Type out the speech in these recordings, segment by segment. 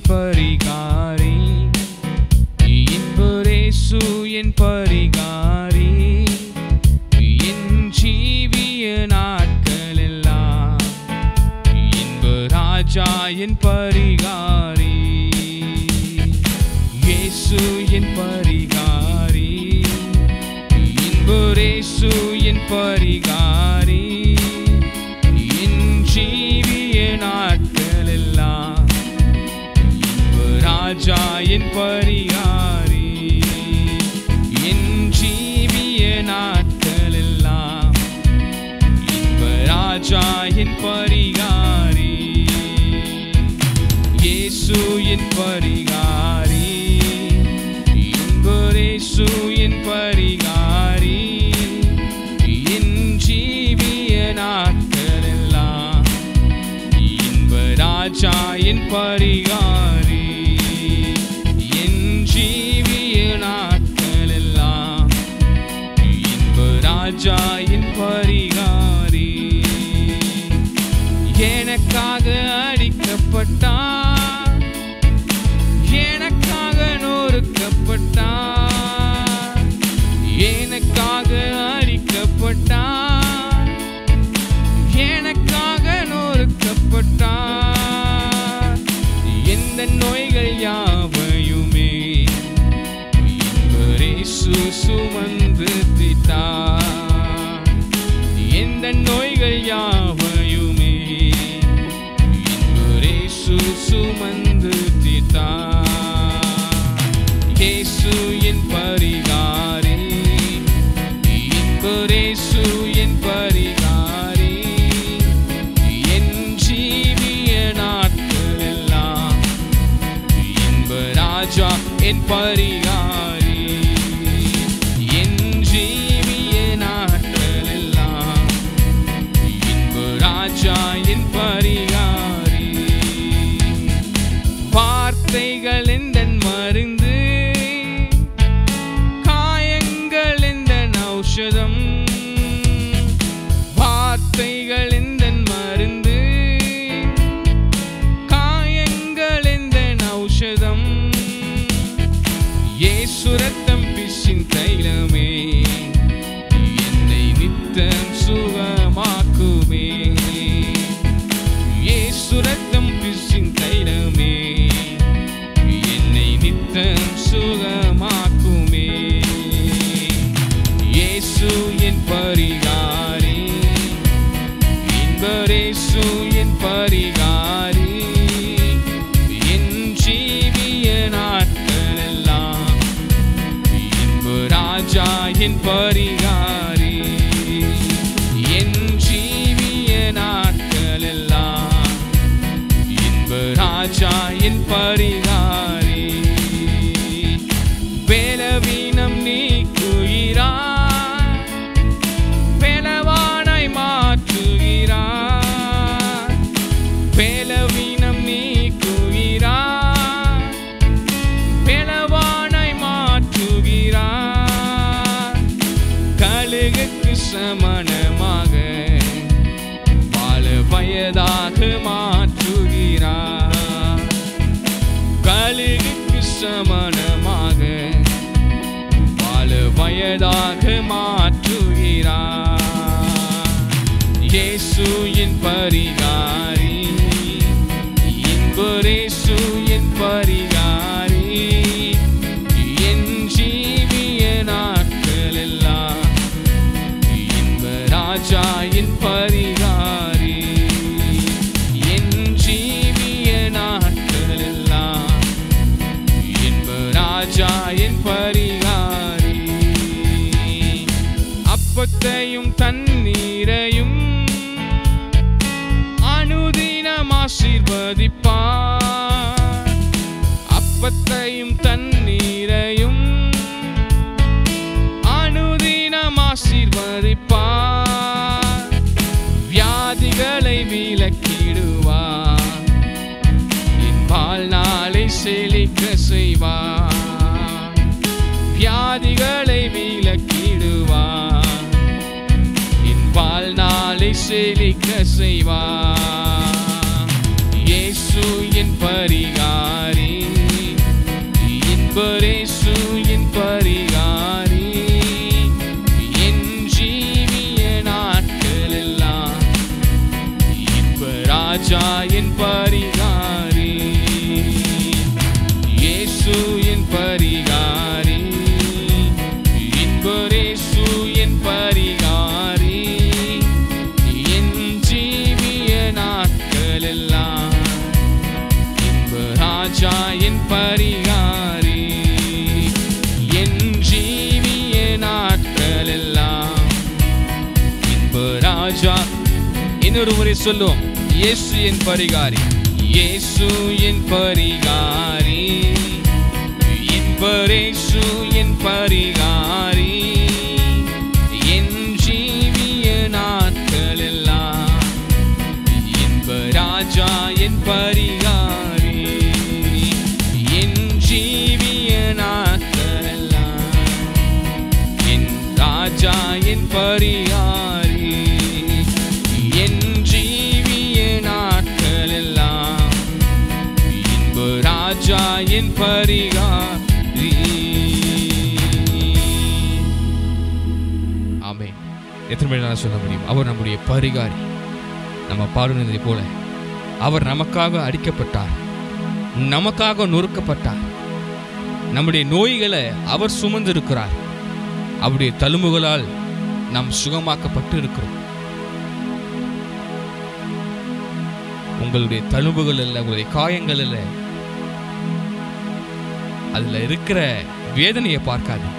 என் பரிகாரி இன்பரேசு என் பரிகாரி என் ஜீவிய நாட்களெல்லாம் இன்ப ராஜா என் பரிகாரி இயேசு என் பரிகாரி இன்பரேசு என் பரிகாரி என் ஜீவிய நாட்களெல்லாம் இன்ப ராஜா என் பரிகாரி என் ஜீவிய நாட்களெல்லாம் இன்ப ராஜா என் பரிகாரி இயேசு என் பரிகாரி இன்பரேசு என் பரிகாரி என் ஜீவிய நாட்களெல்லாம் இன்ப ராஜா என் பரிகாரி என் ஜீவிய நாட்களெல்லாம் இன்ப ராஜா என் பரிகாரி எனக்காக அடிக்கப்பட்டான் எனக்காக நொறுக்கப்பட்டான் எனக்காக அடிக்கப்பட்டான் எனக்காக நொறுக்கப்பட்டான் எந்த நோய்கள் யாவையுமே இயேசு சுமந்து தீர்த்தார் எந்த நோய்கள் யாவையுமே இயேசு சுமந்து தீர்த்தார் இயேசு என் பரிகாரி இன்பரேசு என் பரிகாரி என் ஜீவிய நாட்களெல்லாம் இன்ப ராஜா என் பரிகாரி என் ஜீவிய நாட்களெல்லாம் இன்ப ராஜா என் பரிகாரி வார்த்தைகள் எந்த மருந்து காயங்கள் எந்த ஔஷதம் வார்த்தைகள் எந்த மருந்து காயங்கள் எந்த ஔஷதம் ஏசுரத்தம் பிசின் தைலமே என்னை நித்தம் சுகமாக்குமே ஏசுரத்தம் பிசின் தைலமே என்னை நித்தம் சுகமாக்குமே இயேசு என் பரிகாரி இன்பரேசு என் பரிகாரி என் ஜீவிய நாட்களெல்லாம் இன்ப ராஜா என் பரிகாரி என் ஜீவிய நாட்களெல்லாம் இன்ப ராஜா என் பரிகாரி பலவீனம் நீக்குகிறார் பலவானாய் மாற்றுகிறார் பலவீனம் நீக்குகிறார் பலவானாய் மாற்றுகிறார் கழுகுக்கு சமணமாக பல வயதாக மாற்றுகிறார் கழுகுக்கு சமணமாக பல வயதாக மாற்றுகிறார் இயேசு என் பரிகாரி இன்பரேசு என் பரிகாரி என் ஜீவிய நாட்களெல்லாம் இன்ப ராஜா என் பரிகாரி என் ஜீவிய நாட்களெல்லாம் இன்ப ராஜா என் பரிகாரி அப்பத்தையும் தண்ணீரையும் அனுதினம் ஆசீர்வதிப்பார் அப்பத்தையும் தண்ணீரையும் அனுதினம் ஆசீர்வதிப்பார் வியாதிகளை விலக்கிடுவார் என் வாழ்நாளை செழிக்க செய்வார் வியாதிகளை விலக்கிடுவார் என் வாழ்நாளை செழிக்க செய்வார் இயேசு என் பரிகாரி இன்னொரு முறை சொல்லுவோம் இயேசு என் பரிகாரி இயேசு என் பரிகாரி என்பரேசு என் பரிகாரி என் ஜீவிய நாட்கள் எல்லாம் என்ப ராஜா என் பரிகாரி என் ஜீவிய நாட்கள் எல்லாம் என் ராஜா என் பரிகாரி என் ஜீவிய நாட்கள் எல்லாம் இன்ப ராஜா என் பரிகாரி ஆமே எத்தனை மணி நேரம் சொல்ல முடியும் அவர் நம்முடைய பரிகாரி நம்ம பாடுனதை போல அவர் நமக்காக அடிக்கப்பட்டார் நமக்காக நொறுக்கப்பட்டார் நம்முடைய நோய்களை அவர் சுமந்திருக்கிறார் அவருடைய தழும்புகளால் நாம் சுகமாக்கப்பட்டு இருக்கிறோம் உங்களுடைய தழும்புகள் அல்ல உங்களுடைய காயங்கள் அல்ல அதுல இருக்கிற வேதனையை பார்க்காதீங்க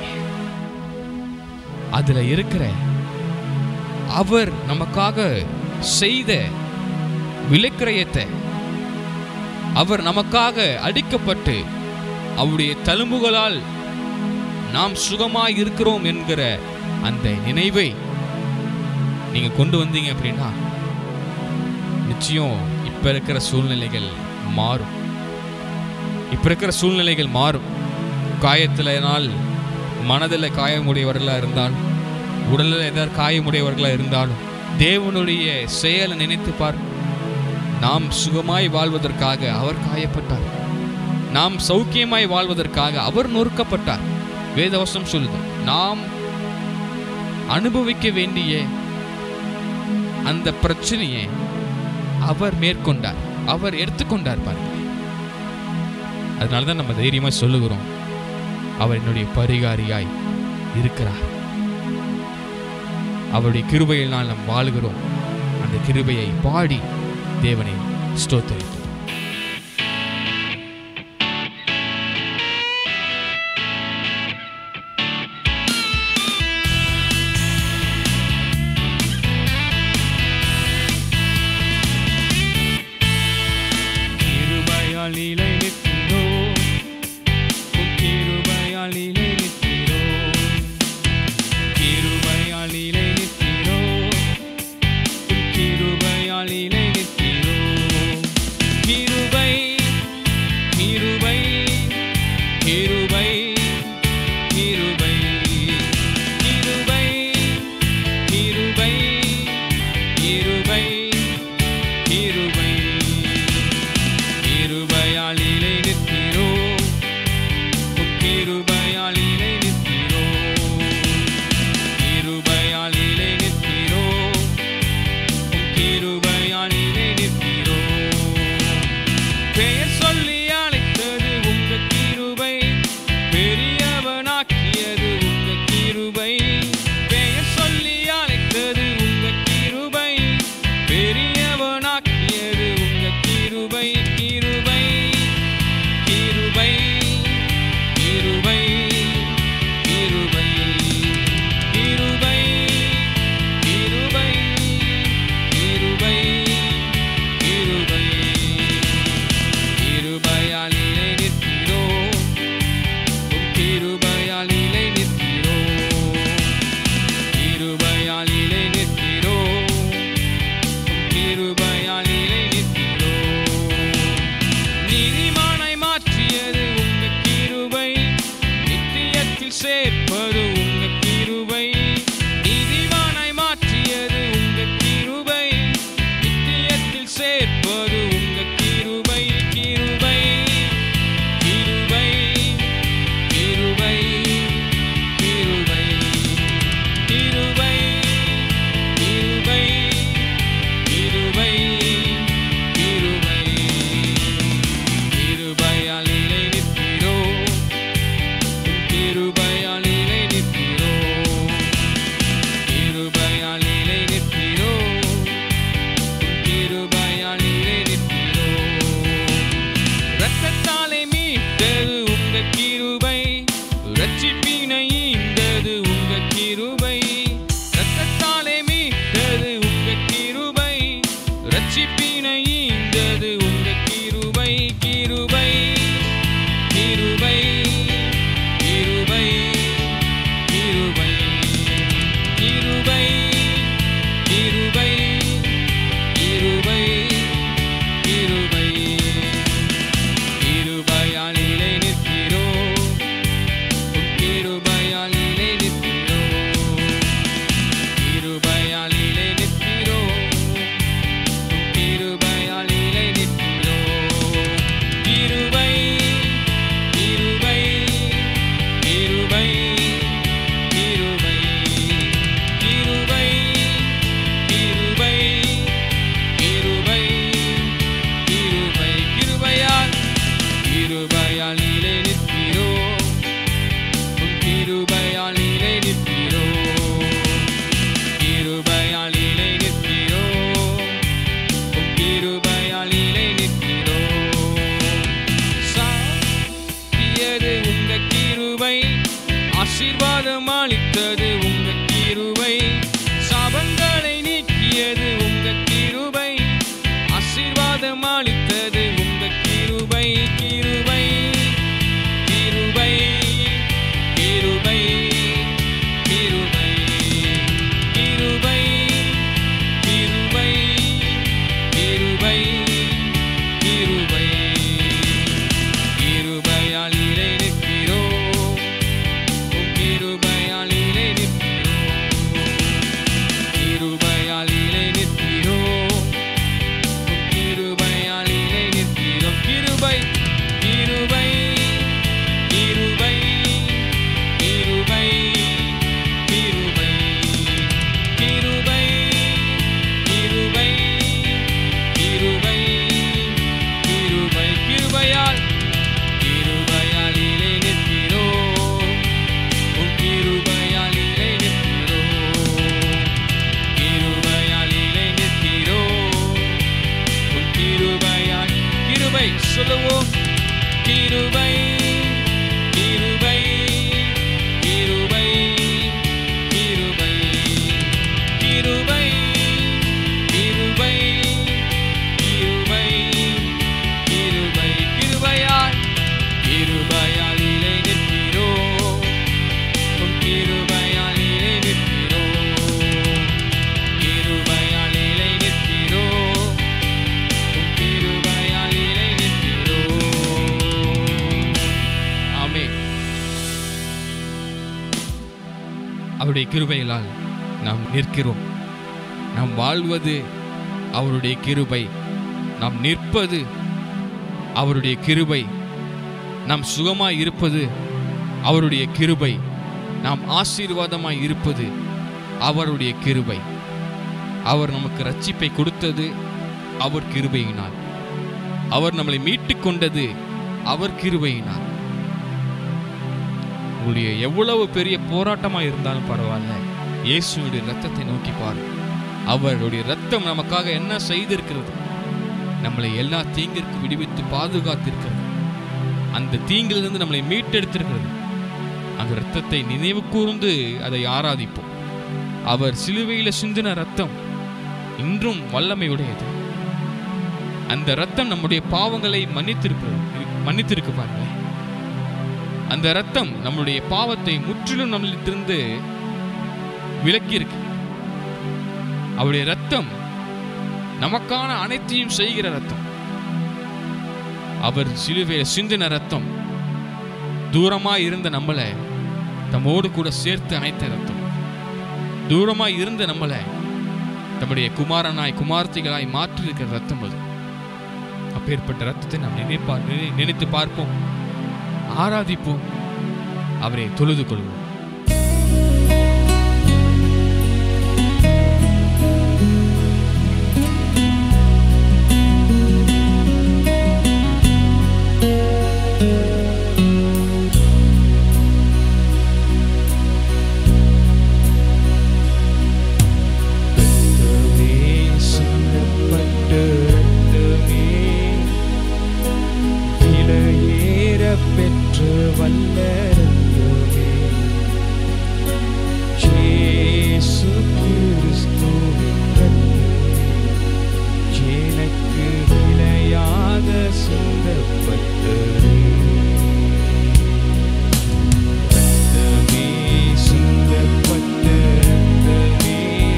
அதுல இருக்கிற அவர் நமக்காக செய்த விலைக்கிரயத்தை அவர் நமக்காக அடிக்கப்பட்டு அவருடைய தழும்புகளால் நாம் சுகமாய் இருக்கிறோம் என்கிற அந்த நினைவை நீங்க கொண்டு வந்தீங்க அப்படின்னா நிச்சயம் இப்ப இருக்கிற சூழ்நிலைகள் மாறும் இப்ப இருக்கிற சூழ்நிலைகள் மாறும் காயத்தினால் மனதில் காயமுடையவர்களாக இருந்தாலும் உடலில் ஏதாவது காயமுடையவர்களாக இருந்தாலும் தேவனுடைய செயலை நினைத்து பார் நாம் சுகமாய் வாழ்வதற்காக அவர் காயப்பட்டார் நாம் சௌக்கியமாய் வாழ்வதற்காக அவர் நொறுக்கப்பட்டார் வேதவசம் சொல்லுது நாம் அனுபவிக்க வேண்டிய அந்த பிரச்சனையை அவர் மேற்கொண்டார் அவர் எடுத்துக்கொண்டார் பாருங்க அதனால தான் நம்ம தைரியமா சொல்லுகிறோம் அவர் என்னுடைய பரிகாரியாய் இருக்கிறார் அவருடைய கிருபையினால் நாம் வாழுகிறோம் அந்த கிருபையை பாடி தேவனை ஸ்தோத்தரிப்போம் கிருபையால் நிலை நிற்கிறோ உம் கிருபையால் நிலை நிற்கிறோ கிருபையால் நிலை நிற்கிறோ உம் கிருபையால் நிலை நிற்கிறோ கிருபை கிருபை கிருபை கிருபை கிருபை கிருபை கிருபை கிருபை கிருபையால் நிலை நிற்கிறோ உம் கிருபையால் நிலை நிற்கிறோ கிருபையால் நிலை நிற்கிறோ உம் கிருபையால் நிலை நிற்கிறோ பெயர் சொல்லி அழைத்தது உங்க கிருபை பெரியவனாக்கியது உங்க கிருபை பெயர் சொல்லி அழைத்தது உங்க கிருபை பெரியவனாக்கியது உங்க கிருபை கிருபை கிருபை கிருபை கிருபை கிருபை கிருபை கிருபை கிருபை கிருபையால் நிலை நிற்கிறோ உம் கிருபையால் நிலை நிற்கிறோ கிருபையால் நிலை நிற்கிறோ உம் கிருபையால் நிலை நிற்கிறோ நீதிமானை மாற்றியது உங்க கிருபை நித்தியத்தில் சேர்ப்பது உங்க கிருபை நீதிமானை மாற்றியது உங்க கிருபை நித்தியத்தில் சேர்ப்பது உங்க கிருபை கிருபை கிருபை கிருபை கிருபை கிருபை கிருபை கிருபை கிருபை கிருபையால் நிலை நிற்கிறோ உம் கிருபையால் நிலை நிற்கிறோ கிருபையால் நிலை நிற்கிறோ உம் கிருபையால் நிலை நிற்கிறோ ரத்தத்தாலே மீட்டது உங்க கிருபை ரட்சிப்பினை ஈந்தது உங்க கிருபை ரத்தத்தாலே மீட்டது உங்க கிருபை ஆசீர்வாதம் அளித்தது உங்க கிருபை சாபங்களை நீக்கியது உங்க கிருபை ஆசீர்வாதம் அளித்தது உங்க கிருபை கிருபை கிருபை கிருபை கிருபை கிருபை கிருபை கிருபை கிருபை கிருபையால் இறை நிற்கிறோம் உம் கிருபையால் இறை நிற்கிறோம் கிருபையால் இறை நிற்கிறோம் உம் கிருபையால் இறை நிற்கிறோம் கிருபை கிருபை கிருபை கிருபை கிருபை கிருபை கிருபை கிருபை கிருபை கிருபையால் கிருபையால் இறை நிற்கிறோம் உம் கிருபையால் இறை நிற்கிறோம் கிருபையால் இறை நிற்கிறோம் உன் கிருபையால் கிருபை சொல்லுவோம் கிருபை கிருபை கிருபை கிருபை கிருபை கிருபை கிருபை கிருபை கிருபையால் கிருபையால் இலை நிற்கிறோம் உன் கிருபையால் இலை நிற்கிறோம் கிருபையால் இலை நிற்கிறோம் உன் கிருபையால் இலை நிற்கிறோம் ஆமென் அவருடைய கிருபைகளால் நாம் நிற்கிறோம் நாம் வாழ்வது அவருடைய கிருபை நாம் நிற்பது அவருடைய கிருபை நாம் சுகமாய் இருப்பது அவருடைய கிருபை நாம் ஆசீர்வாதமாய் இருப்பது அவருடைய கிருபை அவர் நமக்கு ரட்சிப்பை கொடுத்தது அவர் கிருபையினால் அவர் நம்மளை மீட்டுக் கொண்டது அவர் கிருபையினால் உங்களுடைய எவ்வளவு பெரிய போராட்டமா இருந்தாலும் பரவாயில்ல இயேசுனுடைய ரத்தத்தை நோக்கி பாரு அவருடைய ரத்தம் நமக்காக என்ன செய்திருக்கிறது நம்மளை எல்லா தீங்கிற்கு விடுவித்து பாதுகாத்திருக்கிறது அந்த தீங்கிலிருந்து நம்மளை மீட்டெடுத்திருக்கிறது அந்த ரத்தத்தை நினைவு கூர்ந்து அதை ஆராதிப்போம் அவர் சிலுவையில சிந்தின ரத்தம் இன்றும் வல்லமை உடையது அந்த ரத்தம் நம்முடைய பாவங்களை மன்னித்திருக்கிறது மன்னித்திருக்கு பாருங்களேன் அந்த ரத்தம் நம்முடைய பாவத்தை முற்றிலும் நம்மளிடத்திலிருந்து விலக்கி இருக்கு அவருடைய ரத்தம் நமக்கான அனைத்தையும் செய்கிற ரத்தம் அவர் சிலுவையில சிந்தின ரத்தம் தூரமா இருந்த நம்மளை தம்மோடு கூட சேர்த்து அணைத்த ரத்தம் தூரமா இருந்த நம்மளை தம்முடைய குமாரனாய் குமார்த்திகளாய் மாற்றி இருக்கிற ரத்தம் அது அப்பேற்பட்ட ரத்தத்தை நாம் நினைப்பா நினை- நினைத்து பார்ப்போம் ஆராதிப்போம் அவரை தொழுது கொள்வோம் ரத்தமே சிந்தப்பட்ட ரத்தமே விலையேற பெற்ற வல்ல ரத்தமே இயேசு கிறிஸ்துவின் ரத்தமே எனக்கு விலையாக சிந்தப்பட்டதே ரத்தமே சிந்தப்பட்ட ரத்தமே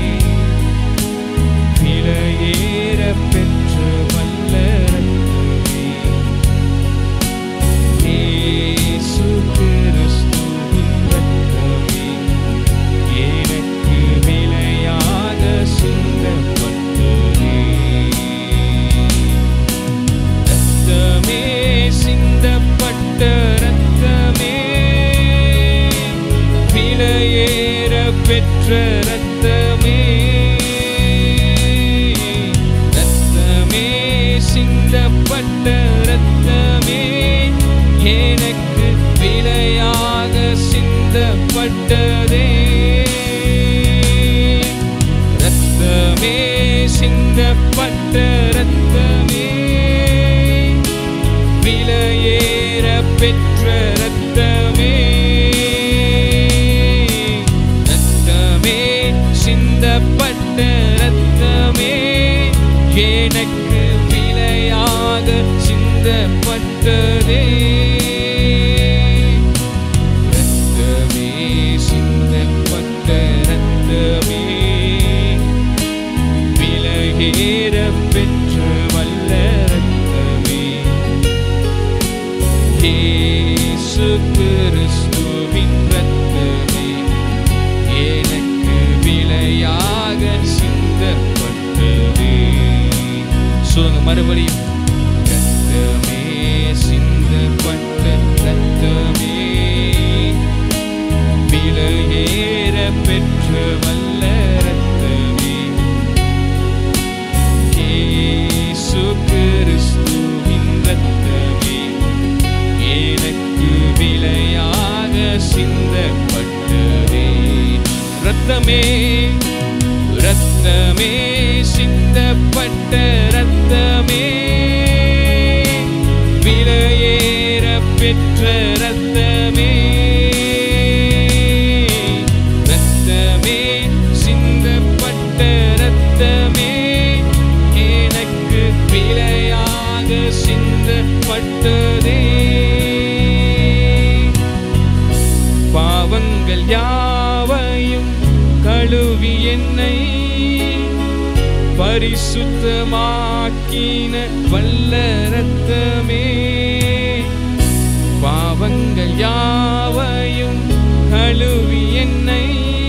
விலையேற பெற்ற வல்ல ரத்தமே இயேசு கிறிஸ்துவின் ரத்தமே எனக்கு விலையாக சிந்தப்பட்டதே ரத்தமே சிந்தப்பட்ட ரத்தமே விலையேற பெற்ற ரத்தமே ரத்தமே சிந்தப்பட்ட ரத்தமே எனக்கு விலையாக சிந்தப்பட்டதே ரத்தமே சிந்தப்பட்ட ரத்தமே விலையேற பெற்ற ரத்தமே மறுபடியும் ரத்தமே சிந்தப்பட்ட ரத்தமே விலையேற பெற்ற வல்ல ரத்தமே இயேசு கிறிஸ்துவின் ரத்தமே எனக்கு விலையாக சிந்தப்பட்டதே ரத்தமே ரத்தமே சிந்தப்பட்ட ரத்தமே விலையேற பெற்ற ரத்தமே ரத்தமே சிந்தப்பட்ட ரத்தமே எனக்கு விலையாக சிந்தப்பட்டதே பாவங்கள் யாவையும் கழுவி என்னை பரிசுத்தமாக்கின வல்ல ரத்தமே பாவங்கள் யாவையும் கழுவி என்னை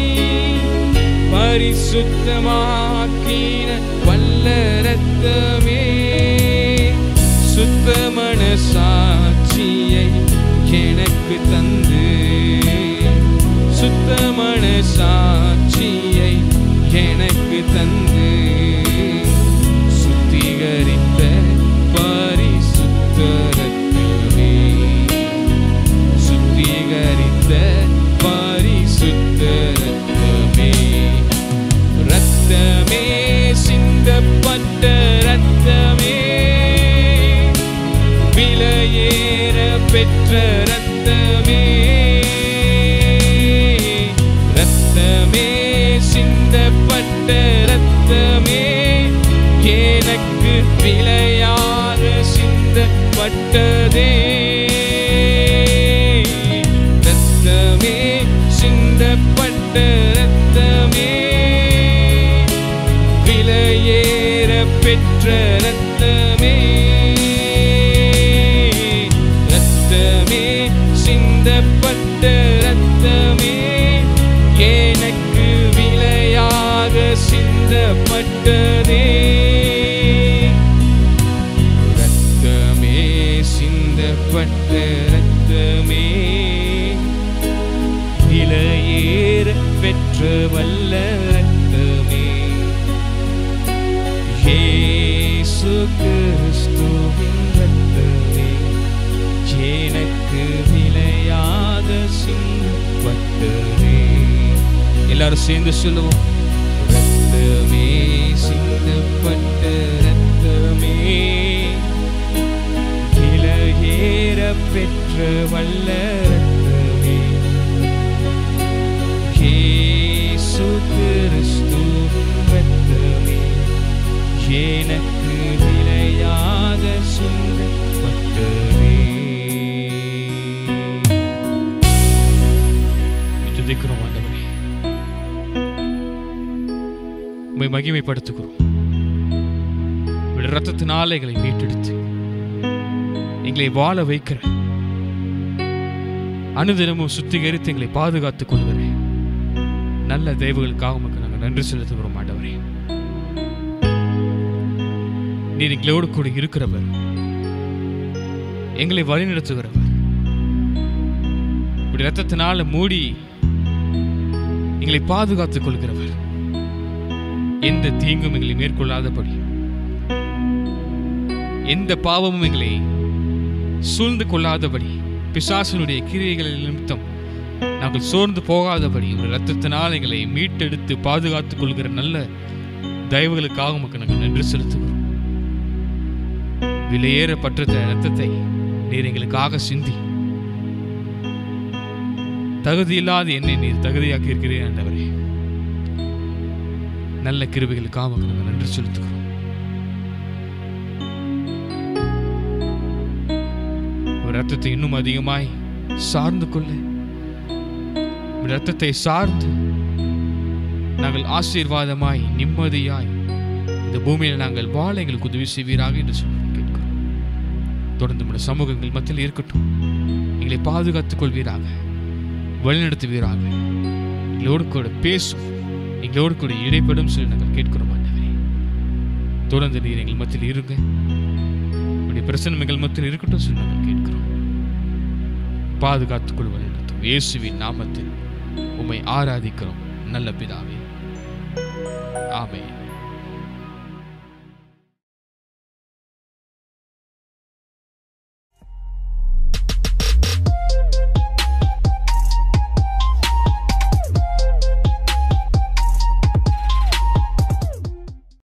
பரிசுத்தமாக்கின வல்ல ரத்தமே சுத்தமன சாட்சியை எனக்கு தந்து சுத்தமன சாட்சியை எனக்கு தந்து சுத்திகரித்த பரிசுத்த ரத்தமே சுத்திகரித்த பரிசுத்த ரத்தமே ரத்தமே சிந்தப்பட்ட ரத்தமே விலையேற பெற்ற ரத்தமே ரத்தமே சிந்தப்பட்ட ரத்தமே எனக்கு விலையாக சிந்தப்பட்டதே ரத்தமே சிந்தப்பட்ட ரத்தமே விலையேற பெற்ற ரத்தமே ரத்தமே சிந்தப்பட்ட ரத்தமே எனக்கு விலையாக சிந்தப்பட்டதே ரத்தமே சிந்தப்பட்ட ரத்தமே விலையேற பெற்ற வல்ல ரத்தமே இயேசு கிறிஸ்துவின் ரத்தமே எனக்கு விலையாக சிந்தப்பட்டதே எல்லாரும் சேர்ந்து சொல்லுவோம் ரத்தமே சிந்தப்பட்ட ரத்தமே விலையேற பெற்ற வல்ல ரத்தமே இயேசு கிறிஸ்துவின் ரத்தமே எனக்கு விலையாக சிந்தப்பட்டதே துதிக்கிறோம் ஆண்டவரே உம்மை மகிமைப்படுத்துகிறோம் உடைய ரத்தத்தினால எங்களை மீட்டெடுத்து எங்களை வாழ வைக்கிற அனுதினமும் சுத்திகரித்து எங்களை பாதுகாத்துக் கொள்கிறேன் நல்ல தெய்வங்களுக்காக உமக்கு நாங்கள் நன்றி செலுத்துகிறோம் ஆண்டவரே நீர் எங்களோடு கூட இருக்கிறவர் எங்களை வழிநடத்துகிறவர் இப்படி ரத்தத்தினால மூடி எங்களை பாதுகாத்துக் கொள்கிறவர் எந்த தீங்கும் எங்களை மேற்கொள்ளாதபடி எந்த பாவமும் எங்களை சூழ்ந்து கொள்ளாதபடி பிசாசனுடைய கிரியைகள் நிமித்தம் நாங்கள் சோர்ந்து போகாதபடி ஒரு ரத்தத்தினால் எங்களை மீட்டெடுத்து பாதுகாத்துக் கொள்கிற நல்ல தயவுகளுக்காக உமக்கு நாங்கள் நன்றி செலுத்துகிறோம் விலையேறப்பட்ட ரத்தத்தை நீர் எங்களுக்காக சிந்தி தகுதியில்லாத என்னை நீர் தகுதியாக்கி இருக்கிறேன் ஆண்டவரே நல்ல கிருபைகளுக்காக உமக்கு நாங்கள் நன்றி செலுத்துகிறோம் ஒரு ரத்தத்தை இன்னும் அதிகமாய் சார்ந்து கொள்ள உம் ரத்தத்தை சார்ந்து நாங்கள் ஆசீர்வாதமாய் நிம்மதியாய் இந்த பூமியில் நாங்கள் வாழ எங்களுக்கு உதவி செய்வீராக என்று சொல்லி கேட்கிறோம் தொடர்ந்து நம்முடைய சமூகங்கள் மத்தியில் இருக்கட்டும் எங்களை பாதுகாத்துக் கொள்வீராக வழிநடத்துவீராக எங்களோடு கூட பேசும் எங்களோடு கூட இடைப்படும் சொல்லி நாங்கள் கேட்கிறோம் ஆண்டவரே தொடர்ந்து நீர் எங்கள் மத்தியில் இருங்க உடைய பிரசனமைகள் மத்தியில் இருக்கட்டும் சொல்லி நாங்கள் கேட்கிறோம் பாதுகாத்துக் கொள்வது நடத்தும் இயேசுவின் நாமத்தில் உம்மை ஆராதிக்கிறோம் நல்ல பிதாவே ஆமென்